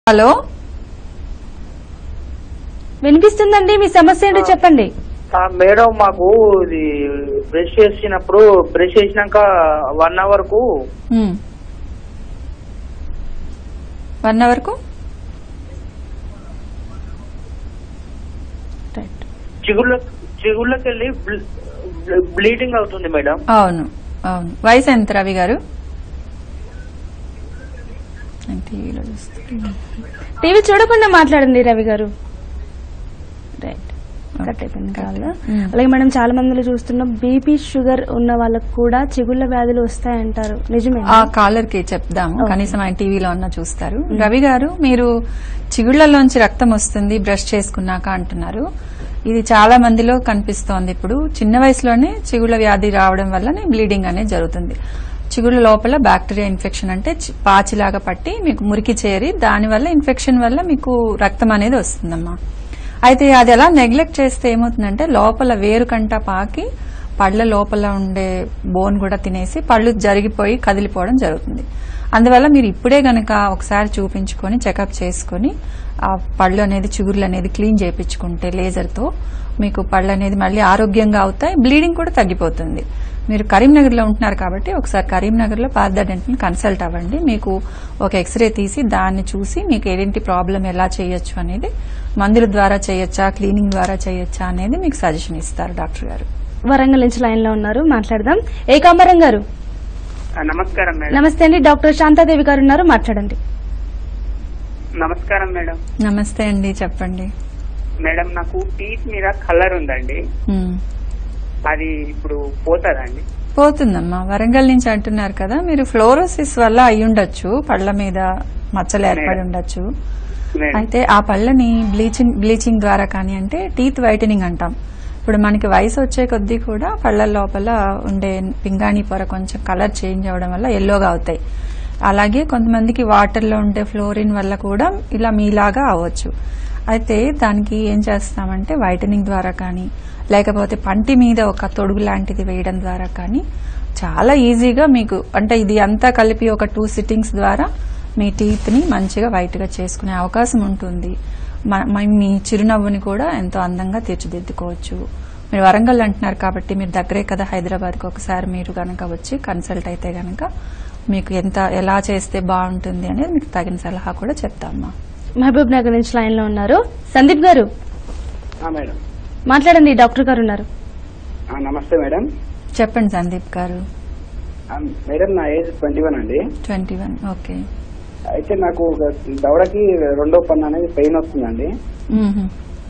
Hello వినిపిస్తుందండి మీ సమస్య ఏంటో చెప్పండి ఆ, మేడం మాకు ఇది బ్రష్ చేసినప్పుడు బ్రష్ చేసినాక వన్ అవర్ కు వన్ అవర్కు రైట్. చిగుళ్ళ చిగుళ్ళకి వెళ్ళి బ్లీడింగ్ అవుతుంది మేడం అవును అవును వయసు ఎంత రవి గారు నేను టీవీలో చూస్తున్నా. టీవీ చూడకుండా మాట్లాడండి రవి గారు రైట్ కట్ అయిపోయింది కాదు మ్మ్. అలాగే మనం చాలా మందిలో చూస్తున్నాం బీపీ షుగర్ ఉన్న వాళ్ళకు కూడా చిగుళ్ళ వ్యాధులు వస్తాయంటారు నిజమే ఆ కాలర్ కి చెప్దాము ఓకే. కనీసం ఆయన టీవీలో అన్న చూస్తారు రవి గారు మీరు చిగుళ్లలోంచి రక్తం వస్తుంది బ్రష్ చేసుకున్నాక అంటున్నారు ఇది చాలా మందిలో కనిపిస్తోంది ఇప్పుడు చిన్న వయసులోనే చిగుళ్ళ వ్యాధి రావడం వల్లనే బ్లీడింగ్ అనేది జరుగుతుంది చిగుళ్ళ లోపల బ్యాక్టీరియా ఇన్ఫెక్షన్ అంటే చి- పాచిలాగా పట్టి మీకు మురికి చేరి దానివల్ల ఇన్ఫెక్షన్ వల్ల మీకు రక్తం అనేది వస్తుందమ్మా అయితే అది ఎలా నెగ్లెక్ట్ చేస్తే ఏమవుతుందంటే లోపల వేరుకంట పాకి పళ్ళ లోపల ఉండే బోన్ కూడా తినేసి పళ్ళు జరిగిపోయి కదిలిపోవడం జరుగుతుంది అందువల్ల మీరు ఇప్పుడే గనక ఒకసారి చూపించుకొని చెకప్ చేసుకొని ఆ పళ్ళు అనేది చిగుర్లు అనేది క్లీన్ చేయించుకుంటే లేజర్తో మీకు పళ్ళు అనేది మళ్ళీ ఆరోగ్యంగా అవుతాయి బ్లీడింగ్ కూడా తగ్గిపోతుంది మీరు కరీంనగర్లో ఉంటున్నారు కాబట్టి ఒకసారి కరీంనగర్లో పార్థ డెంటల్ కన్సల్ట్ అవ్వండి మీకు ఒక ఎక్స్రే తీసి దాన్ని చూసి మీకు ఏంటి ప్రాబ్లం ఎలా చేయొచ్చు అనేది మందుల ద్వారా చేయొచ్చా క్లీనింగ్ ద్వారా చేయొచ్చా అనేది మీకు సజెషన్ ఇస్తారు డాక్టర్ గారు వరంగల్ నుంచి లైన్ లో ఉన్నారు మాట్లాడదాం ఏకాంబరం గారు ఆ, నమస్కారం మేడం నమస్తే అండి డాక్టర్ శాంతాదేవి గారు ఉన్నారు మాట్లాడండి నమస్కారం మేడం నమస్తే అండి చెప్పండి మేడం నాకు టీత్ మీద కలర్ ఉందండి ఉమ్. అది ఇప్పుడు పోతుందండి పోతుందమ్మా వరంగల్ నుంచి అంటున్నారు కదా మీరు ఫ్లోరోసిస్ వల్ల అయి ఉండొచ్చు పళ్ళ మీద మచ్చలు ఏర్పడి ఉండొచ్చు మేడం అయితే ఆ పళ్ళని బ్లీచింగ్ బ్లీచింగ్ ద్వారా కానీ అంటే టీత్ వైటనింగ్ అంటాం ఇప్పుడు మనకి వయసు వచ్చే కొద్దీ కూడా పళ్ళ లోపల ఉండే పింగాణి పొర కొంచెం కలర్ చేంజ్ అవ్వడం వల్ల ఎల్లోగా అవుతాయి అలాగే కొంతమందికి వాటర్లో ఉండే ఫ్లోరిన్ వల్ల కూడా ఇలా మీలాగా అవ్వచ్చు అయితే దానికి ఏం చేస్తామంటే వైటనింగ్ ద్వారా కానీ లేకపోతే పంటి మీద ఒక తొడుగు లాంటిది వేయడం ద్వారా కానీ చాలా ఈజీగా మీకు అంటే ఇది అంతా కలిపి ఒక టూ సిట్టింగ్స్ ద్వారా మీ టీత్ ని మంచిగా వైట్ గా చేసుకునే అవకాశం ఉంటుంది మ- మ- మీ చిరునవ్వుని కూడా ఎంతో అందంగా తీర్చిదిద్దుకోవచ్చు మీరు వరంగల్ అంటున్నారు కాబట్టి మీరు దగ్గరే కదా హైదరాబాద్కి ఒకసారి మీరు గనక వచ్చి కన్సల్ట్ అయితే గనక మీకు ఎంత ఎలా చేస్తే బాగుంటుంది అనేది మీకు తగిన సలహా కూడా చెప్తామ్మా మహబూబ్ నగర్ నుంచి లైన్ లో ఉన్నారు సందీప్ గారు ఆ, మేడం మాట్లాడండి డాక్టర్ గారు ఉన్నారు ఆ, నమస్తే మేడం చెప్పండి సందీప్ గారు ఆ, మేడం నా ఏజ్ ట్వంటీ వన్ అండి ట్వంటీ వన్ ఓకే అయితే నాకు ఒక దవడకి రెండో పన్ను అనేది పెయిన్ వస్తుందండి మ్మ్హ.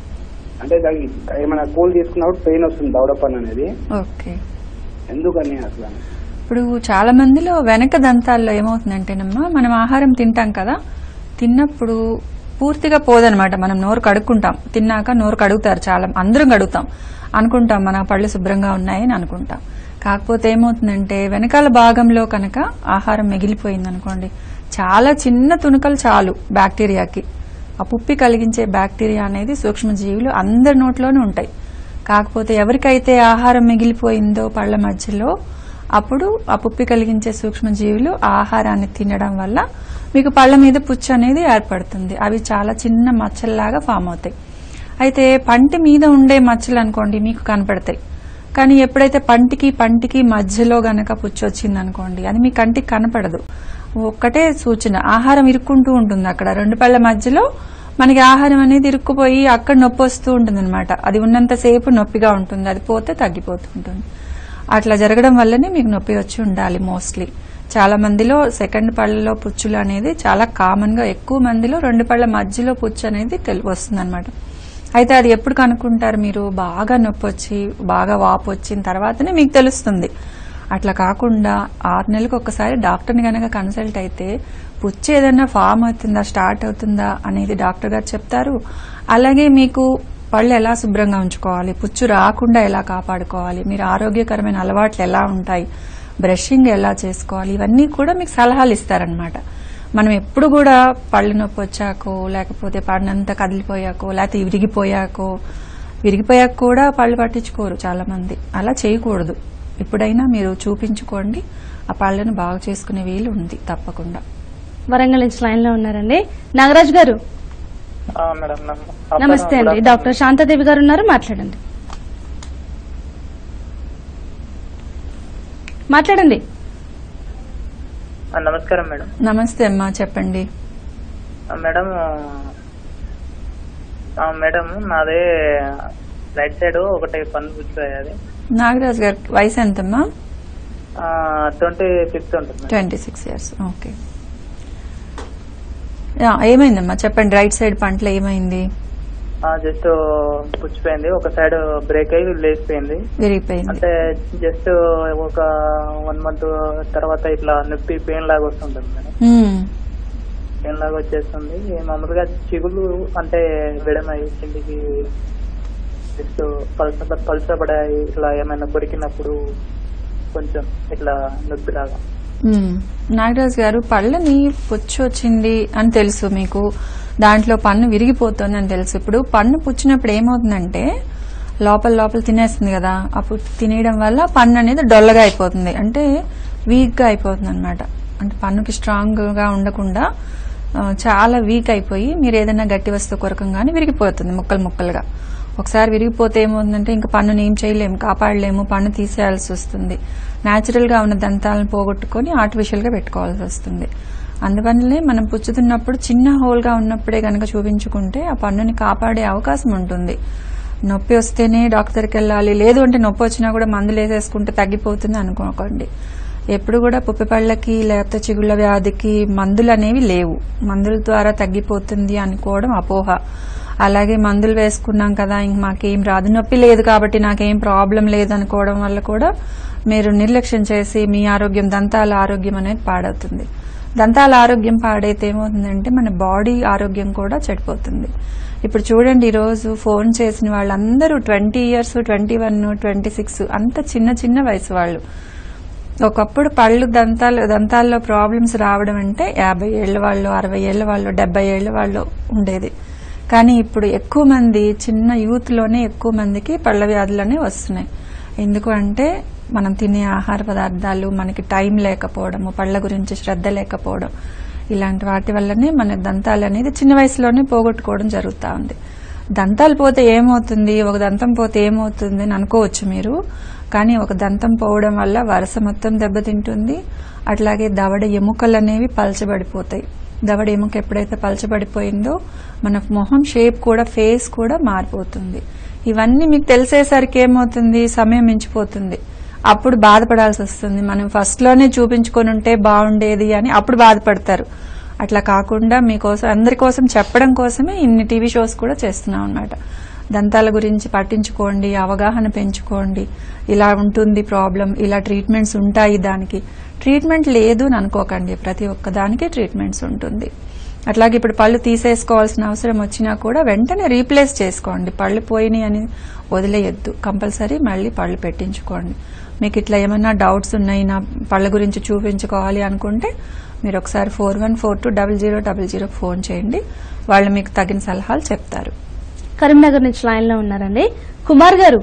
అంటే దానికి ఏమైనా కూల్ తీసుకున్నప్పుడు పెయిన్ వస్తుంది దవడ పన్ను అనేది ఓకే ఎందుకని అసలు ఇప్పుడు చాలా మందిలో వెనక దంతాల్లో ఏమవుతుందంటేనమ్మా మనం ఆహారం తింటాం కదా తిన్నప్పుడు పూర్తిగా పోదనమాట మనం నోరు కడుక్కుంటాం తిన్నాక నోరు కడుగుతారు చాలా అందరం కడుగుతాం అనుకుంటాం మన పళ్ళు శుభ్రంగా ఉన్నాయని అనుకుంటాం కాకపోతే ఏమవుతుందంటే వెనకాల భాగంలో కనుక ఆహారం మిగిలిపోయింది అనుకోండి చాలా చిన్న తుణుకలు చాలు బ్యాక్టీరియాకి ఆ పుప్పి కలిగించే బ్యాక్టీరియా అనేది సూక్ష్మజీవులు అందరి నోట్లోనూ ఉంటాయి కాకపోతే ఎవరికైతే ఆహారం మిగిలిపోయిందో పళ్ళ మధ్యలో అప్పుడు ఆ పుప్పి కలిగించే సూక్ష్మజీవులు ఆ ఆహారాన్ని తినడం వల్ల మీకు పళ్ళ మీద పుచ్చు అనేది ఏర్పడుతుంది అవి చాలా చిన్న మచ్చల్లాగా ఫామ్ అవుతాయి అయితే పంటి మీద ఉండే మచ్చలు అనుకోండి మీకు కనపడతాయి కానీ ఎప్పుడైతే పంటికి పంటికి మధ్యలో గనక పుచ్చు వచ్చింది అనుకోండి అది మీ కంటికి కనపడదు ఒక్కటే సూచన ఆహారం ఇరుక్కుంటూ ఉంటుంది అక్కడ రెండు పళ్ళ మధ్యలో మనకి ఆహారం అనేది ఇరుక్కుపోయి అక్కడ నొప్పి వస్తూ ఉంటుంది అనమాట అది ఉన్నంతసేపు నొప్పిగా ఉంటుంది అది పోతే తగ్గిపోతూ ఉంటుంది అట్లా జరగడం వల్లనే మీకు నొప్పి వచ్చి ఉండాలి మోస్ట్లీ చాలా మందిలో సెకండ్ పళ్ళలో పుచ్చులు అనేది చాలా కామన్ గా ఎక్కువ మందిలో రెండు పళ్ళ మధ్యలో పుచ్చు అనేది వస్తుంది అయితే అది ఎప్పుడు కనుక్కుంటారు మీరు బాగా నొప్పి వచ్చి బాగా వాపు వచ్చిన తర్వాతనే మీకు తెలుస్తుంది అట్లా కాకుండా ఆరు నెలలకు ఒకసారి డాక్టర్ని గనక కన్సల్ట్ అయితే పుచ్చు ఏదైనా ఫామ్ అవుతుందా స్టార్ట్ అవుతుందా అనేది డాక్టర్ గారు చెప్తారు అలాగే మీకు పళ్ళు ఎలా శుభ్రంగా ఉంచుకోవాలి పుచ్చు రాకుండా ఎలా కాపాడుకోవాలి మీరు ఆరోగ్యకరమైన అలవాట్లు ఎలా ఉంటాయి బ్రషింగ్ ఎలా చేసుకోవాలి ఇవన్నీ కూడా మీకు సలహాలు ఇస్తారనమాట మనం ఎప్పుడు కూడా పళ్ళు నొప్పి వచ్చాకో లేకపోతే పళ్ళంతా కదిలిపోయాకో లేకపోతే విరిగిపోయాకో విరిగిపోయాక కూడా పళ్ళు పట్టించుకోరు చాలా మంది అలా చేయకూడదు ఎప్పుడైనా మీరు చూపించుకోండి ఆ పళ్ళను బాగు చేసుకునే వీలు ఉంది తప్పకుండా వరంగల్ నుంచి లైన్ లో ఉన్నారండి నాగరాజ్ గారు ఆ, మేడం నమ- నమస్తే గుడ్ అండి ఆఫ్టర్నూన్. డాక్టర్ శాంతాదేవి గారు ఉన్నారు మాట్లాడండి మాట్లాడండి ఆ, నమస్కారం మేడం నమస్తే అమ్మా చెప్పండి ఆ, మేడం ఆ, మేడం నాదే రైట్ సైడ్ ఒకటి పన్ను కూర్చోయి అది నాగరాజ్ గారి వయసు ఎంతమ్మా ట్వంటీ ఫిఫ్త్ ఉంటుంది madam. Twenty six years okay ya, ఏమైందమ్మా చెప్పండి రైట్ సైడ్ పంటలో ఏమైంది ఆ, జస్ట్ పుచ్చిపోయింది ఒక సైడ్ బ్రేక్ అయ్యి లేచిపోయింది విరిగిపోయింది అంటే జస్ట్ ఒక వన్ మంత్ తర్వాత ఇట్లా నొప్పి పెయిన్ లాగా వస్తుంటుంది మేడం మ్మ్. పెయిన్ లాగా వచ్చేస్తుంది మామూలుగా చిగులు అంటే విడమై కిందికి జస్ట్ పల్స పల్సబడాయి ఇట్లా ఏమైనా కొరికినప్పుడు కొంచెం ఇట్లా నొప్పి లాగా మ్మ్. నాగరాజ్ గారు పళ్ళని పుచ్చు వచ్చింది అని తెలుసు మీకు దాంట్లో పన్ను విరిగిపోతుంది అని తెలుసు ఇప్పుడు పన్ను పుచ్చినప్పుడు ఏమవుతుందంటే లోపల లోపల తినేస్తుంది కదా అప్పుడు తినేయడం వల్ల పన్ను అనేది డొల్లగా అయిపోతుంది అంటే వీక్ గా అయిపోతుంది అనమాట అంటే పన్నుకి స్ట్రాంగ్ గా ఉండకుండా ఆ, చాలా వీక్ అయిపోయి మీరు ఏదైనా గట్టి వస్తువు కొరకంగానే విరిగిపోతుంది ముక్కలు ముక్కలుగా ఒకసారి విరిగిపోతే ఏమవుతుందంటే ఇంకా పన్నుని ఏం చేయలేము కాపాడలేము పన్ను తీసేయాల్సి వస్తుంది న్యాచురల్ గా ఉన్న దంతాలను పోగొట్టుకొని ఆర్టిఫిషియల్ గా పెట్టుకోవాల్సి వస్తుంది అందువల్లనే మనం పుచ్చుతున్నప్పుడు చిన్న హోల్ గా ఉన్నప్పుడే గనక చూపించుకుంటే ఆ పన్నుని కాపాడే అవకాశం ఉంటుంది నొప్పి వస్తేనే డాక్టర్కి వెళ్ళాలి లేదు అంటే నొప్పి వచ్చినా కూడా మందులు వేసేసుకుంటే తగ్గిపోతుంది అనుకోకండి ఎప్పుడు కూడా పుప్పిపళ్ళకి లేకపోతే చిగుళ్ళ వ్యాధికి మందులు అనేవి లేవు మందుల ద్వారా తగ్గిపోతుంది అనుకోవడం అపోహ అలాగే మందులు వేసుకున్నాం కదా ఇంక మాకేం రాదు నొప్పి లేదు కాబట్టి నాకేం ప్రాబ్లం లేదు అనుకోవడం వల్ల కూడా మీరు నిర్లక్ష్యం చేసి మీ ఆరోగ్యం దంతాల ఆరోగ్యం అనేది పాడవుతుంది దంతాల ఆరోగ్యం పాడైతే ఏమవుతుందంటే మన బాడీ ఆరోగ్యం కూడా చెడిపోతుంది ఇప్పుడు చూడండి ఈరోజు ఫోన్ చేసిన వాళ్ళందరూ twenty years twenty one twenty six అంత చిన్న చిన్న వయసు వాళ్ళు ఒకప్పుడు పళ్ళు దంతాలు దంతాల్లో ప్రాబ్లమ్స్ రావడం అంటే యాభై ఏళ్ల వాళ్ళు అరవై ఏళ్ల వాళ్ళు డెబ్బై ఏళ్ల వాళ్ళు ఉండేది కానీ ఇప్పుడు ఎక్కువ మంది చిన్న యూత్ లోనే ఎక్కువ మందికి పళ్ళ వ్యాధులనే వస్తున్నాయి ఎందుకు అంటే మనం తినే ఆహార పదార్థాలు మనకి టైం లేకపోవడము పళ్ళ గురించి శ్రద్ధ లేకపోవడం ఇలాంటి వాటి వల్లనే మన దంతాలు అనేది చిన్న వయసులోనే పోగొట్టుకోవడం జరుగుతూ ఉంది దంతాలు పోతే ఏమవుతుంది ఒక దంతం పోతే ఏమవుతుంది అని అనుకోవచ్చు మీరు కానీ ఒక దంతం పోవడం వల్ల వరస మొత్తం దెబ్బతింటుంది అట్లాగే దవడ ఎముకలు అనేవి పలచబడిపోతాయి దవడ ఎముక ఎప్పుడైతే పలచబడిపోయిందో మన మొహం షేప్ కూడా ఫేస్ కూడా మారిపోతుంది ఇవన్నీ మీకు తెలిసేసరికి ఏమవుతుంది సమయం మించిపోతుంది అప్పుడు బాధపడాల్సి వస్తుంది మనం ఫస్ట్ లోనే చూపించుకొని ఉంటే బాగుండేది అని అప్పుడు బాధపడతారు అట్లా కాకుండా మీకోసం అందరి కోసం చెప్పడం కోసమే ఇన్ని టీవీ షోస్ కూడా చేస్తున్నాం అన్నమాట దంతాల గురించి పట్టించుకోండి అవగాహన పెంచుకోండి ఇలా ఉంటుంది ప్రాబ్లం ఇలా ట్రీట్మెంట్స్ ఉంటాయి దానికి ట్రీట్మెంట్ లేదు అని అనుకోకండి ప్రతి ఒక్క దానికి ట్రీట్మెంట్స్ ఉంటుంది అట్లాగే ఇప్పుడు పళ్ళు తీసేసుకోవాల్సిన అవసరం వచ్చినా కూడా వెంటనే రీప్లేస్ చేసుకోండి పళ్ళు పోయినాయి అని వదిలేయొద్దు కంపల్సరీ మళ్ళీ పళ్ళు పెట్టించుకోండి మీకు ఇట్లా ఏమన్నా డౌట్స్ ఉన్నాయి నా పళ్ళ గురించి చూపించుకోవాలి అనుకుంటే మీరు ఒకసారి four one four two double zero double zero phone చేయండి వాళ్ళు మీకు తగిన సలహాలు చెప్తారు కరీంనగర్ నుంచి లైన్ లో ఉన్నారండి కుమార్ గారు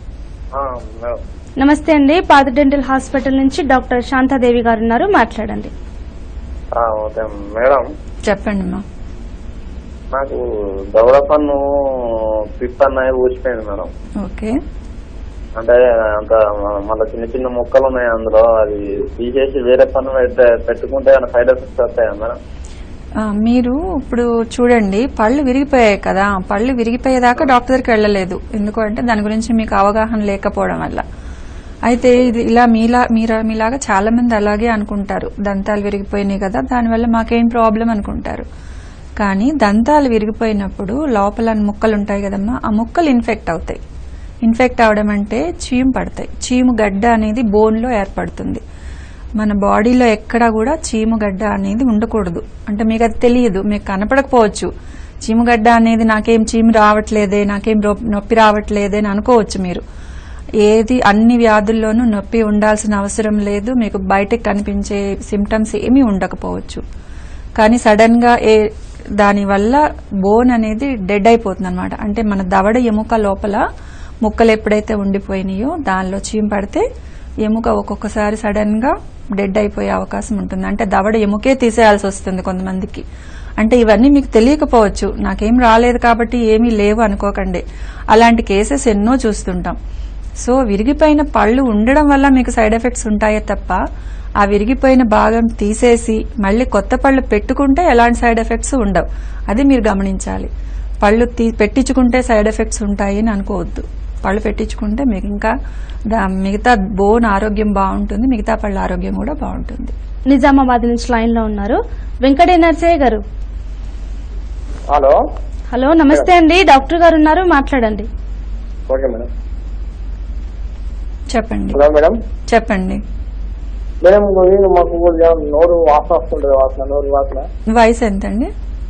నమస్తే అండి పాత డెంటల్ హాస్పిటల్ నుంచి డాక్టర్ శాంతాదేవి గారు ఉన్నారు మాట్లాడండి ఓకే మేడం చెప్పండి అమ్మా నాకు దవడ పన్ను పిప్ అన్నది ఊసిపోయింది మేడం ఓకే అంటే అంత మళ్ళీ చిన్న చిన్న మొక్కలు ఉన్నాయి అందులో అది తీసేసి వేరే పన్ను పెడితే పెట్టుకుంటే ఏమైనా సైడ్ ఎఫెక్ట్స్ వస్తాయా మేడం ఆ, మీరు ఇప్పుడు చూడండి పళ్ళు విరిగిపోయాయి కదా పళ్ళు విరిగిపోయేదాకా డాక్టర్ దగ్గరికి వెళ్ళలేదు ఎందుకంటే దాని గురించి మీకు అవగాహన లేకపోవడం వల్ల అయితే ఇది ఇలా మీలా మీరా మీలాగా చాలా మంది అలాగే అనుకుంటారు దంతాలు విరిగిపోయినాయి కదా దానివల్ల మాకేం ప్రాబ్లం అనుకుంటారు కానీ దంతాలు విరిగిపోయినప్పుడు లోపల ముక్కలు ఉంటాయి కదమ్మా ఆ ముక్కలు ఇన్ఫెక్ట్ అవుతాయి ఇన్ఫెక్ట్ అవడం అంటే చీము పడతాయి చీము గడ్డ అనేది బోన్లో ఏర్పడుతుంది మన బాడీలో ఎక్కడా కూడా చీముగడ్డ అనేది ఉండకూడదు అంటే మీకు అది తెలియదు మీకు కనపడకపోవచ్చు చీముగడ్డ అనేది నాకేం చీము రావట్లేదే నాకేం రొ- నొప్పి రావట్లేదే అని అనుకోవచ్చు మీరు ఏది అన్ని వ్యాధుల్లోనూ నొప్పి ఉండాల్సిన అవసరం లేదు మీకు బయటకు కనిపించే సిమ్టమ్స్ ఏమీ ఉండకపోవచ్చు కానీ సడన్ గా ఏ దానివల్ల బోన్ అనేది డెడ్ అయిపోతుంది అనమాట అంటే మన దవడ ఎముక లోపల ముక్కలు ఎప్పుడైతే ఉండిపోయినాయో దానిలో చీమ పడితే ఎముక ఒక్కొక్కసారి సడన్ గా డెడ్ అయిపోయే అవకాశం ఉంటుంది అంటే దవడ ఎముకే తీసేయాల్సి వస్తుంది కొంతమందికి అంటే ఇవన్నీ మీకు తెలియకపోవచ్చు నాకేం రాలేదు కాబట్టి ఏమీ లేవు అనుకోకండి అలాంటి కేసెస్ ఎన్నో చూస్తుంటాం సో విరిగిపోయిన పళ్ళు ఉండడం వల్ల మీకు సైడ్ ఎఫెక్ట్స్ ఉంటాయే తప్ప ఆ విరిగిపోయిన భాగం తీసేసి మళ్ళీ కొత్త పళ్ళు పెట్టుకుంటే ఎలాంటి సైడ్ ఎఫెక్ట్స్ ఉండవు అది మీరు గమనించాలి పళ్ళు తీ పెట్టించుకుంటే సైడ్ ఎఫెక్ట్స్ ఉంటాయి అని అనుకోవద్దు పళ్ళు పెట్టించుకుంటే మీకు ఇంకా దా- మిగతా బోన్ ఆరోగ్యం బాగుంటుంది మిగతా పళ్ళ ఆరోగ్యం కూడా బాగుంటుంది నిజామాబాద్ నుంచి లైన్ లో ఉన్నారు వెంకటే నర్సయ్య గారు హలో హలో నమస్తే అండి డాక్టర్ గారు ఉన్నారు మాట్లాడండి ఓకే మేడం చెప్పండి హలో మేడం చెప్పండి మేడం నేను మాకు కొంచెం నోరు వాసన వస్తుంటది వాసన నోరు వాసన వయసు ఎంతండి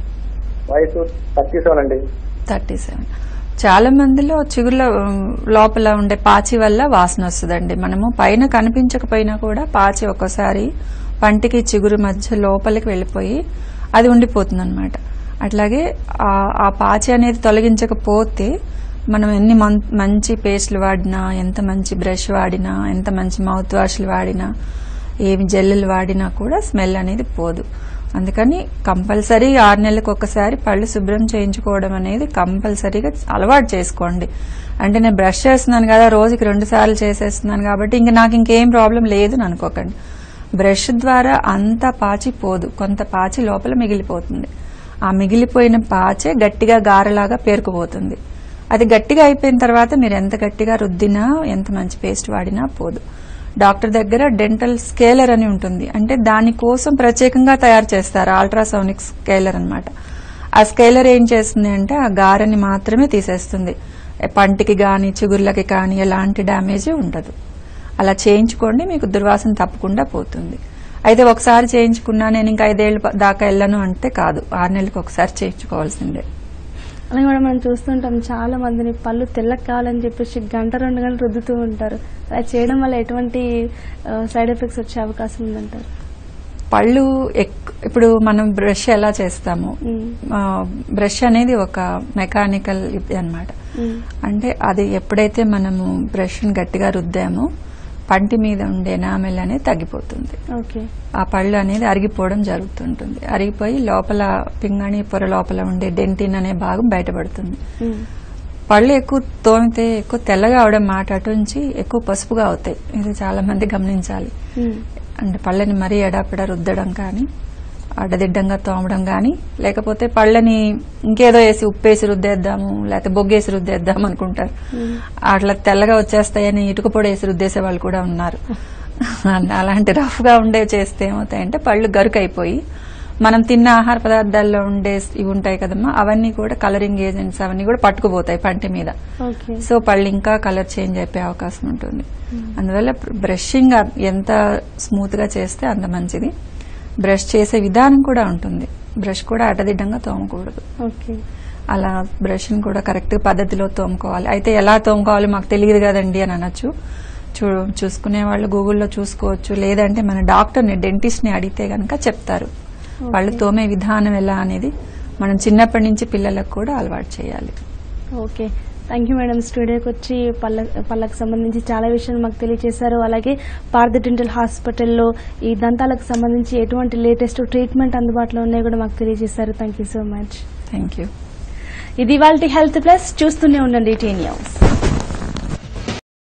వయసు థర్టీ సెవెన్ అండి థర్టీ సెవెన్ చాలా మందిలో చిగుర్ల ఉమ్, లోపల ఉండే పాచి వల్ల వాసన వస్తుందండి మనము పైన కనిపించకపోయినా కూడా పాచి ఒక్కోసారి పంటికి చిగురు మధ్య లోపలికి వెళ్ళిపోయి అది ఉండిపోతుంది అనమాట అట్లాగే ఆ- ఆ పాచి అనేది తొలగించకపోతే మనం ఎన్ని మం- మంచి పేస్ట్లు వాడినా ఎంత మంచి బ్రష్ వాడినా ఎంత మంచి మౌత్ వాష్లు వాడినా ఏమి జెల్లులు వాడినా కూడా స్మెల్ అనేది పోదు అందుకని కంపల్సరీ ఆరు నెలలకు ఒకసారి పళ్ళు శుభ్రం చేయించుకోవడం అనేది కంపల్సరీగా అలవాటు చేసుకోండి అంటే నేను బ్రష్ చేస్తున్నాను కదా రోజుకి రెండు సార్లు చేసేస్తున్నాను కాబట్టి ఇంక నాకు ఇంకేం ప్రాబ్లం లేదు అని అనుకోకండి బ్రష్ ద్వారా అంత పాచి పోదు కొంత పాచి లోపల మిగిలిపోతుంది ఆ మిగిలిపోయిన పాచే గట్టిగా గారెలాగా పేరుకుపోతుంది అది గట్టిగా అయిపోయిన తర్వాత మీరు ఎంత గట్టిగా రుద్దినా ఎంత మంచి పేస్ట్ వాడినా పోదు డాక్టర్ దగ్గర డెంటల్ స్కేలర్ అని ఉంటుంది అంటే దానికోసం ప్రత్యేకంగా తయారు చేస్తారు అల్ట్రాసౌనిక్ స్కేలర్ అన్నమాట ఆ స్కేలర్ ఏం చేస్తుంది అంటే ఆ గారెని మాత్రమే తీసేస్తుంది పంటికి గాని చిగుర్లకి కానీ ఎలాంటి డ్యామేజ్ ఉండదు అలా చేయించుకోండి మీకు దుర్వాసన తప్పకుండా పోతుంది అయితే ఒకసారి చేయించుకున్నా నేను ఇంకా ఐదేళ్ళు ప- దాకా వెళ్ళను అంటే కాదు ఆరు నెలలకు ఒకసారి చేయించుకోవాల్సిందే అలాగే మేడం మనం చూస్తుంటాం చాలా మందిని పళ్ళు తెల్లకి కావాలని చెప్పేసి గంట రెండు గంటలు రుద్దుతూ ఉంటారు అలా చేయడం వల్ల ఎటువంటి సైడ్ ఎఫెక్ట్స్ వచ్చే అవకాశం ఉందంటారు పళ్ళు ఎక్- ఇప్పుడు మనం బ్రష్ ఎలా చేస్తాము మ్మ్. ఆ, బ్రష్ అనేది ఒక మెకానికల్ ఇది అన్నమాట మ్మ్. అంటే అది ఎప్పుడైతే మనము బ్రష్ గట్టిగా రుద్దామో పంటి మీద ఉండే ఎనామెల్ అనేది తగ్గిపోతుంది ఓకే ఆ పళ్ళు అనేది అరిగిపోవడం జరుగుతుంటుంది అరిగిపోయి లోపల పింగాణి పొర లోపల ఉండే డెంటిన్ అనే భాగం బయటపడుతుంది మ్మ్. పళ్ళు ఎక్కువ తోమితే ఎక్కువ తెల్లగా అవడం మాట అటుంచి ఎక్కువ పసుపుగా అవుతాయి ఇది చాలా మంది గమనించాలి మ్మ్. అంటే పళ్ళని మరీ ఎడాపెడ రుద్దడం కానీ అడ్డదిడ్డంగా తోమడం కానీ లేకపోతే పళ్ళని ఇంకేదో వేసి ఉప్పేసి రుద్దేద్దాము లేకపోతే బొగ్గేసి రుద్దేద్దాం అనుకుంటారు మ్మ్. అట్లా తెల్లగా వచ్చేస్తాయని ఇటుక పొడి వేసి రుద్దేసే వాళ్ళు కూడా ఉన్నారు అలాంటి రఫ్ గా ఉండే చేస్తే ఏమవుతాయంటే పళ్ళు గరుకైపోయి మనం తిన్న ఆహార పదార్థాల్లో ఉండే ఇవి ఉంటాయి కదమ్మా అవన్నీ కూడా కలరింగ్ ఏజెంట్స్ అవన్నీ కూడా పట్టుకుపోతాయి పంటి మీద ఓకే సో పళ్ళు ఇంకా కలర్ చేంజ్ అయిపోయే అవకాశం ఉంటుంది అందువల్ల బ్రషింగ్ ఎంత స్మూత్ గా చేస్తే అంత మంచిది బ్రష్ చేసే విధానం కూడా ఉంటుంది బ్రష్ కూడా అటదిడ్డంగా తోమకూడదు ఓకే అలా బ్రష్ కూడా కరెక్ట్ పద్ధతిలో తోముకోవాలి అయితే ఎలా తోముకోవాలి మాకు తెలియదు కదండి అని అనొచ్చు చూ చూసుకునే వాళ్ళు గూగుల్లో చూసుకోవచ్చు లేదంటే మన డాక్టర్ని డెంటిస్ట్ని అడిగితే గనక చెప్తారు వాళ్ళు తోమే విధానం ఎలా అనేది మనం చిన్నప్పటి నుంచి పిల్లలకు కూడా అలవాటు చేయాలి ఓకే థ్యాంక్ యూ మేడం స్టూడియోకి వచ్చి పళ్ళ పళ్ళకు సంబంధించి చాలా విషయాలు మాకు తెలియజేశారు అలాగే పార్థ డెంటల్ హాస్పిటల్లో ఈ దంతాలకు సంబంధించి ఎటువంటి లేటెస్ట్ ట్రీట్మెంట్ అందుబాటులో ఉన్నాయో కూడా మాకు తెలియజేశారు thank you so much thank you ఇది వాళ్ళ హెల్త్ ప్లస్ చూస్తూనే ఉండండి టీ న్యూస్